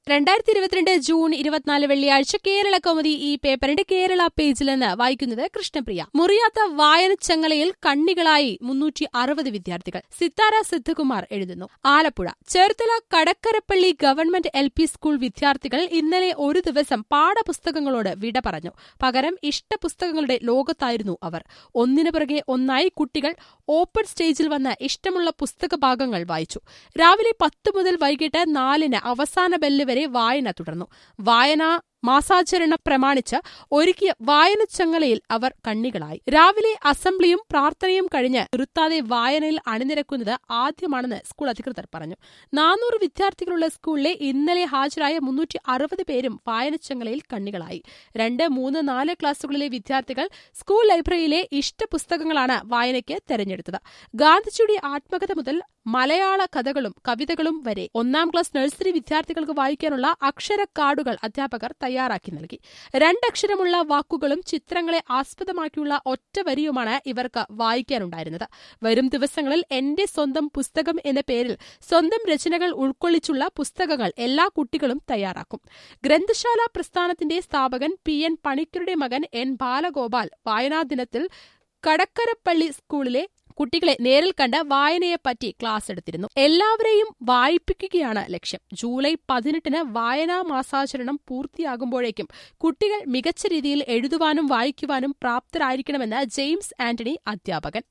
രണ്ടായിരത്തി ഇരുപത്തിരണ്ട് ജൂൺ ഇരുപത്തിനാല് വെള്ളിയാഴ്ച കേരള കൗമുദി ഈ പേപ്പറിന്റെ കേരള പേജിൽ നിന്ന് വായിക്കുന്നത് കൃഷ്ണപ്രിയ മുറിയാത്ത വായനച്ചങ്ങലയിൽ കണ്ണികളായി മുന്നൂറ്റി അറുപത് വിദ്യാർത്ഥികൾ സിത്താര സിദ്ധകുമാർ എഴുതുന്നു Alappuzha Cherthala Kadakkarappally government L P school വിദ്യാർത്ഥികൾ ഇന്നലെ ഒരു ദിവസം പാഠപുസ്തകങ്ങളോട് വിട പറഞ്ഞു പകരം ഇഷ്ടപുസ്തകങ്ങളുടെ ലോകത്തായിരുന്നു അവർ ഒന്നിനു പുറകെ ഒന്നായി കുട്ടികൾ ഓപ്പൺ സ്റ്റേജിൽ വന്ന് ഇഷ്ടമുള്ള പുസ്തക ഭാഗങ്ങൾ വായിച്ചു രാവിലെ പത്ത് മുതൽ വൈകിട്ട് നാലിന് അവസാന ബെല്ല് വരെ വായന തുടർന്നു വായന മാസാചരണം പ്രമാണിച്ച് ഒരുക്കിയ വായനച്ചങ്ങലയിൽ അവർ കണ്ണികളായി രാവിലെ അസംബ്ലിയും പ്രാർത്ഥനയും കഴിഞ്ഞ് നിർത്താതെ വായനയിൽ അണിനിരക്കുന്നത് ആദ്യമാണെന്ന് സ്കൂൾ അധികൃതർ പറഞ്ഞു നാനൂറ് വിദ്യാർത്ഥികളുള്ള സ്കൂളിലെ ഇന്നലെ ഹാജരായ മുന്നൂറ്റി അറുപത് പേരും വായനച്ചങ്ങലയിൽ കണ്ണികളായി രണ്ട് മൂന്ന് നാല് ക്ലാസുകളിലെ വിദ്യാർത്ഥികൾ സ്കൂൾ ലൈബ്രറിയിലെ ഇഷ്ടപുസ്തകങ്ങളാണ് വായനയ്ക്ക് തെരഞ്ഞെടുത്തത് ഗാന്ധിജിയുടെ ആത്മകഥ മുതൽ മലയാള കഥകളും കവിതകളും വരെ ഒന്നാം ക്ലാസ് നഴ്സറി വിദ്യാർത്ഥികൾക്ക് വായിക്കാനുള്ള അക്ഷര കാർഡുകൾ അധ്യാപകർ തയ്യാറാക്കി നൽകി രണ്ടക്ഷരമുള്ള വാക്കുകളും ചിത്രങ്ങളെ ആസ്പദമാക്കിയുള്ള ഒറ്റ വരിയുമാണ് ഇവർക്ക് വായിക്കാനുണ്ടായിരുന്നത് വരും ദിവസങ്ങളിൽ എന്റെ സ്വന്തം പുസ്തകം എന്ന പേരിൽ സ്വന്തം രചനകൾ ഉൾക്കൊള്ളിച്ചുള്ള പുസ്തകങ്ങൾ എല്ലാ കുട്ടികളും തയ്യാറാക്കും ഗ്രന്ഥശാല പ്രസ്ഥാനത്തിന്റെ സ്ഥാപകൻ പി എൻ പണിക്കരുടെ മകൻ എൻ ബാലഗോപാൽ വായനാ ദിനത്തിൽ കടക്കരപ്പള്ളി സ്കൂളിലെ കുട്ടികളെ നേരിൽ കണ്ട് വായനയെപ്പറ്റി ക്ലാസ് എടുത്തിരുന്നു എല്ലാവരെയും വായിപ്പിക്കുകയാണ് ലക്ഷ്യം ജൂലൈ പതിനെട്ടിന് വായനാ മാസാചരണം പൂർത്തിയാകുമ്പോഴേക്കും കുട്ടികൾ മികച്ച രീതിയിൽ എഴുതുവാനും വായിക്കുവാനും പ്രാപ്തരായിരിക്കണമെന്ന് ജെയിംസ് ആന്റണി അധ്യാപകൻ